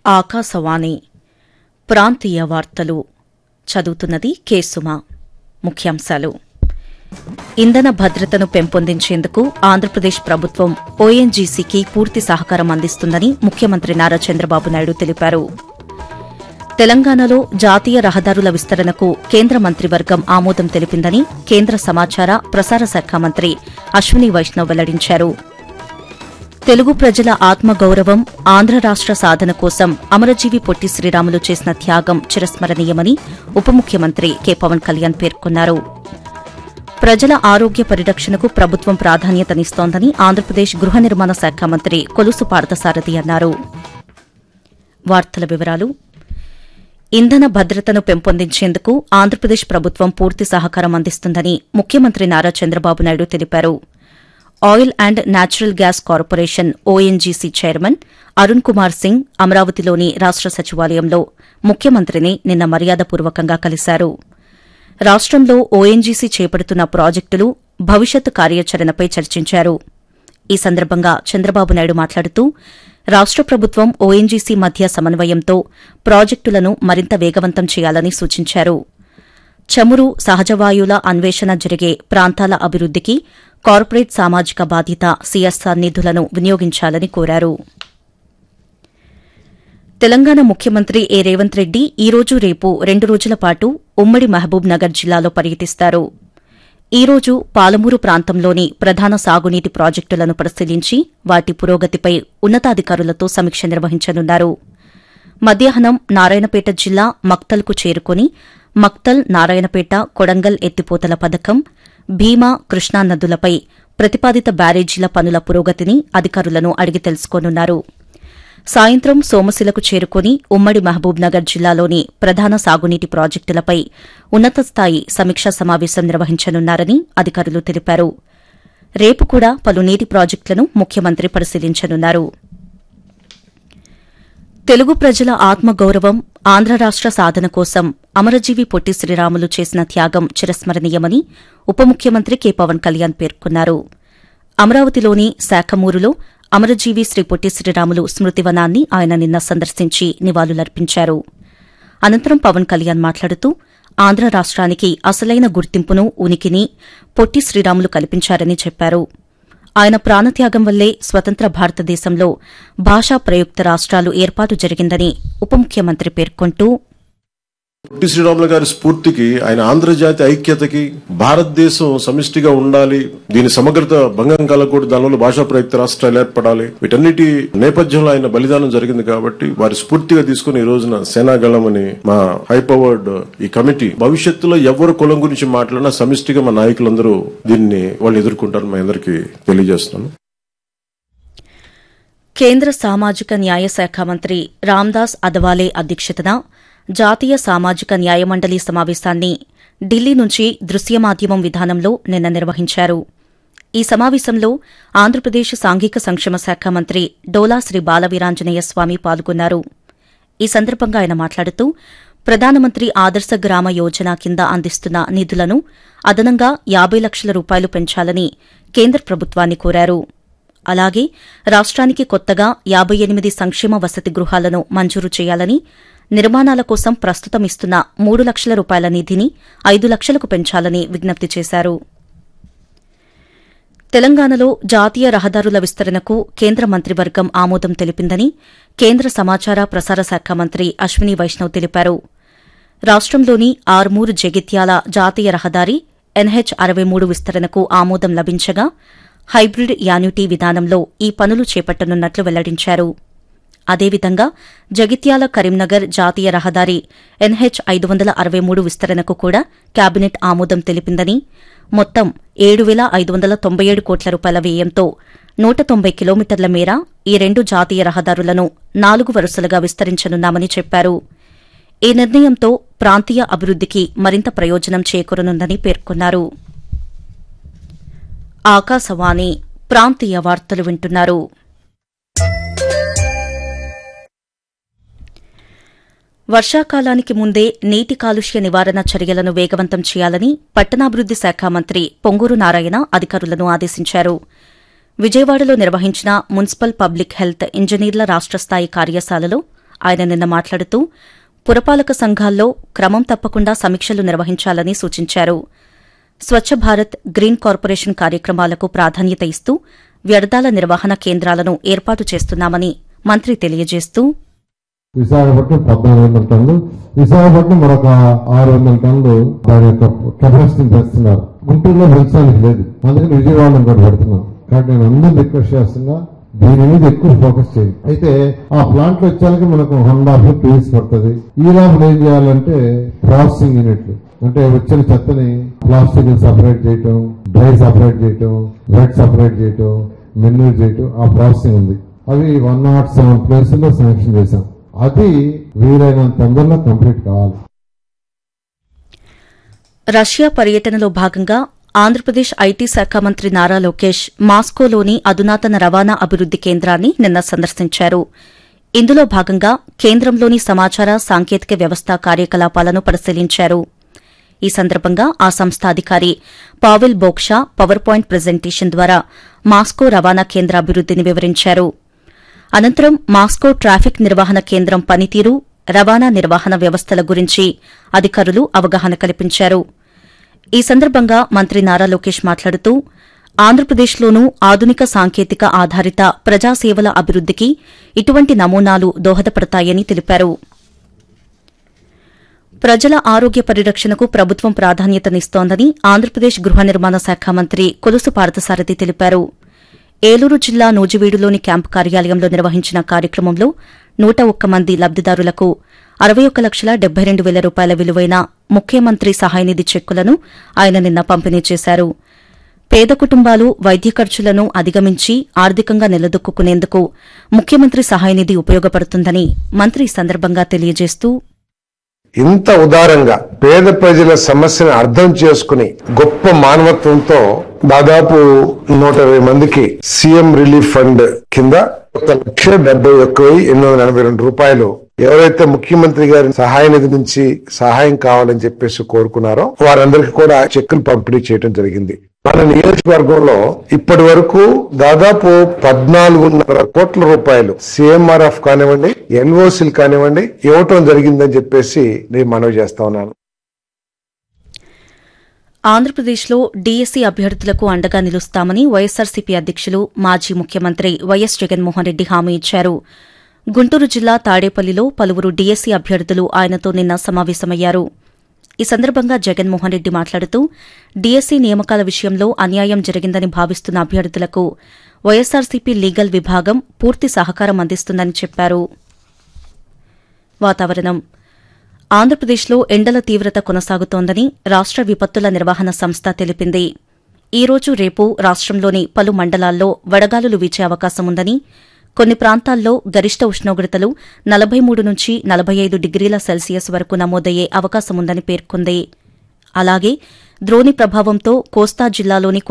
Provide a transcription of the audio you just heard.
ఆకాశవాణి ప్రాంతీయ వార్తలు చదువుతున్నది కేసుమ ముఖ్యాంశాలు ఇంధన భద్రతను పెంపొందించేందుకు ఆంధ్రప్రదేశ్ ప్రభుత్వం ఓఎన్జీసీకి పూర్తి సహకారం అందిస్తుందని ముఖ్యమంత్రి నారా చంద్రబాబు నాయుడు తెలిపారు తెలంగాణలో జాతీయ రహదారుల విస్తరణకు కేంద్ర మంత్రివర్గం ఆమోదం తెలిపిందని కేంద్ర సమాచార ప్రసార శాఖ మంత్రి అశ్విని వైష్ణవ్ వెల్లడించారు తెలుగు ప్రజల ఆత్మగౌరవం ఆంధ్ర రాష్ట సాధన కోసం అమరజీవి పొట్టి శ్రీరాములు చేసిన త్యాగం చిరస్మరణీయమని ఉప ముఖ్యమంత్రి కె పవన్ కళ్యాణ్ పేర్కొన్నారు ప్రజల ఆరోగ్య పరిరక్షణకు ప్రభుత్వం ప్రాధాన్యతనిస్తోందని ఆంధ్రప్రదేశ్ గృహ నిర్మాణ శాఖ మంత్రి కొలుసు పార్థసారథి అన్నారు వార్తల వివరాలు ఇంధన భద్రతను పెంపొందించేందుకు ఆంధ్రప్రదేశ్ ప్రభుత్వం పూర్తి సహకారం అందిస్తుందని ముఖ్యమంత్రి నారా చంద్రబాబు నాయుడు తెలిపారు oil and natural gas corporation O N G C chairman Arun Kumar Singh అమరావతిలోని రాష్ట సచివాలయంలో ముఖ్యమంత్రిని నిన్న మర్యాదపూర్వకంగా కలిశారు రాష్టంలో ఓఎన్జీసీ చేపడుతున్న ప్రాజెక్టులు భవిష్యత్ కార్యాచరణపై చర్చించారు ఈ సందర్భంగా చంద్రబాబు నాయుడు మాట్లాడుతూ రాష్ట ప్రభుత్వం ఓఎన్జీసీ మధ్య సమన్వయంతో ప్రాజెక్టులను మరింత వేగవంతం చేయాలని సూచించారు చమురు సహజవాయువుల అన్వేషణ జరిగే ప్రాంతాల అభివృద్దికి కార్పొరేట్ సామాజిక బాధ్యత సీఎస్ఆర్ నిధులను వినియోగించాలని కోరారు తెలంగాణ ముఖ్యమంత్రి ఏ రేవంత్ రెడ్డి ఈ రోజు రేపు రెండు రోజుల పాటు ఉమ్మడి మహబూబ్ నగర్ జిల్లాలో పర్యటిస్తారు ఈ రోజు పాలమూరు ప్రాంతంలోని ప్రధాన సాగునీటి ప్రాజెక్టులను పరిశీలించి వాటి పురోగతిపై ఉన్నతాధికారులతో సమీక్ష నిర్వహించనున్నారు మధ్యాహ్నం నారాయణపేట జిల్లా మక్తల్కు చేరుకుని మక్తల్ నారాయణపేట కొడంగల్ ఎత్తిపోతల పథకం భీమా కృష్ణా నదులపై ప్రతిపాదిత బ్యారేజీల పనుల పురోగతిని అధికారులను అడిగి తెలుసుకోనున్నారు సాయంత్రం సోమశిలకు చేరుకుని ఉమ్మడి మహబూబ్ నగర్ జిల్లాలోని ప్రధాన సాగునీటి ప్రాజెక్టులపై ఉన్నత స్థాయి సమీక్షా సమావేశం నిర్వహించనున్నారని అధికారులు తెలిపారు రేపు కూడా పలు నీటి ప్రాజెక్టులను ముఖ్యమంత్రి పరిశీలించనున్నారు తెలుగు ప్రజల ఆత్మగౌరవం ఆంధ్ర రాష్ట సాధన కోసం అమరజీవి పొట్టి శ్రీరాములు చేసిన త్యాగం చిరస్మరణీయమని ఉప ముఖ్యమంత్రి కె పవన్ కళ్యాణ్ పేర్కొన్నారు అమరావతిలోని శాఖమూరులో అమరజీవి శ్రీ పొట్టి శ్రీరాములు స్మృతివనాన్ని ఆయన నిన్న సందర్శించి నివాళులర్పించారు అనంతరం పవన్ కళ్యాణ్ మాట్లాడుతూ ఆంధ్ర రాష్ట్రానికి అసలైన గుర్తింపును ఉనికిని పొట్టి శ్రీరాములు కల్పించారని చెప్పారు ఆయన ప్రాణత్యాగం వల్లే స్వతంత్ర భారతదేశంలో భాషా ప్రయుక్త రాష్ట్రాలు ఏర్పాటు జరిగిందని ఉప ముఖ్యమంత్రి పేర్కొంటూ పొట్టి శ్రీరాములు గారి స్ఫూర్తికి ఆయన ఆంధ్రజాతి ఐక్యతకి భారతదేశం సమిష్టిగా ఉండాలి దీని సమగ్రత భంగం కలగకూడదు దానివల్ల భాషా ప్రయుక్త రాష్ట్రాలు ఏర్పడాలి వీటన్నిటి నేపథ్యంలో ఆయన బలిదానం జరిగింది కాబట్టి వారి స్ఫూర్తిగా తీసుకుని ఈ రోజున సేనాగళం అని మా హై పవర్డ్ ఈ కమిటీ భవిష్యత్తులో ఎవరు కులం గురించి మాట్లాడినా సమిష్టిగా మా నాయకులందరూ దీన్ని వాళ్ళు ఎదుర్కొంటారు మా అందరికీ తెలియజేస్తున్నాను కేంద్ర సామాజిక న్యాయ శాఖ మంత్రి రామ్దాస్ అదవాలే అధ్యక్షతన జాతీయ సామాజిక న్యాయమండలి సమావేశాన్ని ఢిల్లీ నుంచి దృశ్య మాధ్యమం విధానంలో నిన్న నిర్వహించారు ఈ సమావేశంలో ఆంధ్రప్రదేశ్ సాంఘిక సంక్షేమ శాఖ మంత్రి డోలా శ్రీ బాలవీరాంజనేయ స్వామి పాల్గొన్నారు ఈ సందర్భంగా ఆయన మాట్లాడుతూ ప్రధానమంత్రి ఆదర్శ గ్రామ యోజన కింద అందిస్తున్న నిధులను అదనంగా యాబై లక్షల రూపాయలు పెంచాలని కేంద్ర ప్రభుత్వాన్ని కోరారు అలాగే రాష్ట్రానికి కొత్తగా యాబై ఎనిమిది సంక్షేమ వసతి గృహాలను మంజూరు చేయాలని నిర్మాణాల కోసం ప్రస్తుతం ఇస్తున్న మూడు లక్షల రూపాయల నిధిని ఐదు లక్షలకు పెంచాలని విజ్ఞప్తి చేశారు తెలంగాణలో జాతీయ రహదారుల విస్తరణకు కేంద్ర మంత్రివర్గం ఆమోదం తెలిపిందని కేంద్ర సమాచార ప్రసార శాఖ మంత్రి అశ్విని వైష్ణవ్ తెలిపారు రాష్టంలోని ఆర్మూర్ జగిత్యాల జాతీయ రహదారి ఎన్హెచ్ అరవై మూడు విస్తరణకు ఆమోదం లభించగా హైబ్రిడ్ యాన్యుటీ విధానంలో ఈ పనులు చేపట్టనున్నట్లు వెల్లడించారు అదేవిధంగా జగిత్యాల కరీంనగర్ జాతీయ రహదారి ఎన్హెచ్ ఐదు వందల అరవై మూడు విస్తరణకు కూడా కేబినెట్ ఆమోదం తెలిపిందని మొత్తం ఏడు వేల ఐదు వందల తొంభై ఏడు కోట్ల రూపాయల వ్యయంతో నూట తొంభై కిలోమీటర్ల మేర ఈ రెండు జాతీయ రహదారులను నాలుగు వరుసలుగా విస్తరించనున్నామని చెప్పారు ఈ నిర్ణయంతో ప్రాంతీయ అభివృద్దికి మరింత ప్రయోజనం చేకూరనుందని పేర్కొన్నారు ఆకాశవాణి ప్రాంతీయ వార్తలు వింటున్నారు వర్షాకాలానికి ముందే నీటి కాలుష్య నివారణ చర్యలను వేగవంతం చేయాలని పట్టణాభివృద్ది శాఖ మంత్రి పొంగూరు నారాయణ అధికారులను ఆదేశించారు విజయవాడలో నిర్వహించిన మున్సిపల్ పబ్లిక్ హెల్త్ ఇంజనీర్ల రాష్ట స్థాయి కార్యశాలలో ఆయన నిన్న మాట్లాడుతూ పురపాలక సంఘాల్లో క్రమం తప్పకుండా సమీక్షలు నిర్వహించాలని సూచించారు స్వచ్ఛ భారత్ గ్రీన్ కార్పొరేషన్ కార్యక్రమాలకు ప్రాధాన్యత ఇస్తూ వ్యర్థాల నిర్వహణ కేంద్రాలను ఏర్పాటు చేస్తున్నామని మంత్రి తెలియజేస్తూ విశాఖపట్నం పద్నాలుగు వందల టన్నులు విశాఖపట్నం మరొక ఆరు వందల టన్నులు దాని యొక్క కెపాసిటీ పెంచుతున్నారు గుంటూరులో పెంచడానికి లేదు అందుకని విజయవాడలో కూడా పెడుతున్నాం కాబట్టి నేను అందరూ రిక్వెస్ట్ చేస్తున్నా దీని మీద ఎక్కువ ఫోకస్ చేయండి అయితే ఆ ప్లాంట్ వచ్చాక మనకు వన్ హాఫ్ టూ ఇయర్స్ పడుతుంది ఈ లోపల ఏం చేయాలంటే ప్రాసెసింగ్ యూనిట్లు అంటే వచ్చిన చెత్తని ప్లాస్టిక్ సపరేట్ చేయటం డ్రై సపరేట్ చేయటం వెట్ సపరేట్ చేయటం మెన్యూర్ చేయటం ఆ ప్రాసెసింగ్ ఉంది అవి వన్ నాట్ సెవెన్ ప్లేసుల్లో శాంక్షన్ చేశాం అది వీలైనంత తొందరలో కంప్లీట్ కావాలి రష్యా పర్యటనలో భాగంగా ఆంధ్రప్రదేశ్ ఐటీ శాఖ మంత్రి నారా లోకేష్ మాస్కోలోని అధునాతన రవాణా అభివృద్ది కేంద్రాన్ని నిన్న సందర్శించారు ఇందులో భాగంగా కేంద్రంలోని సమాచార సాంకేతిక వ్యవస్థ కార్యకలాపాలను పరిశీలించారు ఈ సందర్భంగా ఆ సంస్థ అధికారి Pavel Boksha power point presentation ద్వారా మాస్కో రవాణా కేంద్ర అభివృద్దిని వివరించారు అనంతరం మాస్కో ట్రాఫిక్ నిర్వహణ కేంద్రం పనితీరు రవాణా నిర్వహణ వ్యవస్థల గురించి అధికారులు అవగాహన కల్పించారు ఈ సందర్భంగా మంత్రి నారా లోకేష్ మాట్లాడుతూ ఆంధ్రప్రదేశ్లోనూ ఆధునిక సాంకేతిక ఆధారిత ప్రజాసేవల అభివృద్దికి ఇటువంటి నమూనాలు దోహదపడతాయని తెలిపారు ప్రజల ఆరోగ్య పరిరక్షణకు ప్రభుత్వం ప్రాధాన్యతనిస్తోందని ఆంధ్రప్రదేశ్ గృహ నిర్మాణ శాఖ మంత్రి కొలుసు పార్థసారథి తెలిపారు ఏలూరు జిల్లా నూజివీడులోని క్యాంపు కార్యాలయంలో నిర్వహించిన కార్యక్రమంలో నూట ఒక్క మంది లబ్దిదారులకు అరవై ఒక్క లక్షల డెబ్బై రెండు వేల రూపాయల విలువైన ముఖ్యమంత్రి సహాయనిధి చెక్కులను ఆయన నిన్న పంపిణీ చేశారు పేద కుటుంబాలు వైద్య ఖర్చులను అధిగమించి ఆర్థికంగా నిలదొక్కునేందుకు ముఖ్యమంత్రి సహాయనిధి ఉపయోగపడుతుందని మంత్రి ఈ సందర్భంగా తెలియజేస్తూ ఇంత ఉదారంగా పేద ప్రజల సమస్యను అర్థం చేసుకుని గొప్ప మానవత్వంతో దాదాపు నూట ఇరవై మందికి సీఎం రిలీఫ్ ఫండ్ కింద ఒక లక్ష డెబ్బై ఒక్క వెయ్యి ఎనిమిది వందల ఎనభై రెండు రూపాయలు ఎవరైతే ముఖ్యమంత్రి గారి సహాయ నిధి నుంచి సహాయం కావాలని చెప్పేసి కోరుకున్నారో వారందరికీ కూడా చెక్కులు పంపిణీ చేయడం జరిగింది మన నియోజకవర్గంలో ఇప్పటి వరకు దాదాపు పద్నాలుగున్నర కోట్ల రూపాయలు సిఎంఆర్ఎఫ్ కానివ్వండి ఎన్ఓసీలు కానివ్వండి ఇవ్వటం జరిగిందని చెప్పేసి నేను మనవి చేస్తా ఉన్నాను ఆంధ్రప్రదేశ్లో డీఎస్సీ అభ్యర్థులకు అండగా నిలుస్తామని వైఎస్సార్సీపీ అధ్యకులు మాజీ ముఖ్యమంత్రి వైఎస్ జగన్మోహన్ రెడ్డి హామీ ఇచ్చారు గుంటూరు జిల్లా తాడేపల్లిలో పలువురు డీఎస్సీ అభ్యర్థులు ఆయనతో నిన్న సమావేశమయ్యారు ఈ సందర్భంగా జగన్మోహన్ రెడ్డి మాట్లాడుతూ డీఎస్సీ నియామకాల విషయంలో అన్యాయం జరిగిందని భావిస్తున్న అభ్యర్థులకు వైఎస్సార్సీపీ లీగల్ విభాగం పూర్తి సహకారం అందిస్తుందని చెప్పారు వాతావరణం ఆంధ్రప్రదేశ్లో ఎండల తీవ్రత కొనసాగుతోందని రాష్ట విపత్తుల నిర్వహణ సంస్థ తెలిపింది ఈ రోజు రేపు రాష్టంలోని పలు మండలాల్లో వడగాలులు వీచే అవకాశం ఉందని కొన్ని ప్రాంతాల్లో గరిష్ట ఉష్ణోగ్రతలు నలభై మూడు నుంచి నలభై ఐదు డిగ్రీల సెల్సియస్ వరకు నమోదయ్యే అవకాశం ఉందని పేర్కొంది అలాగే ద్రోణి ప్రభావంతో కోస్తా జిల్లాలోని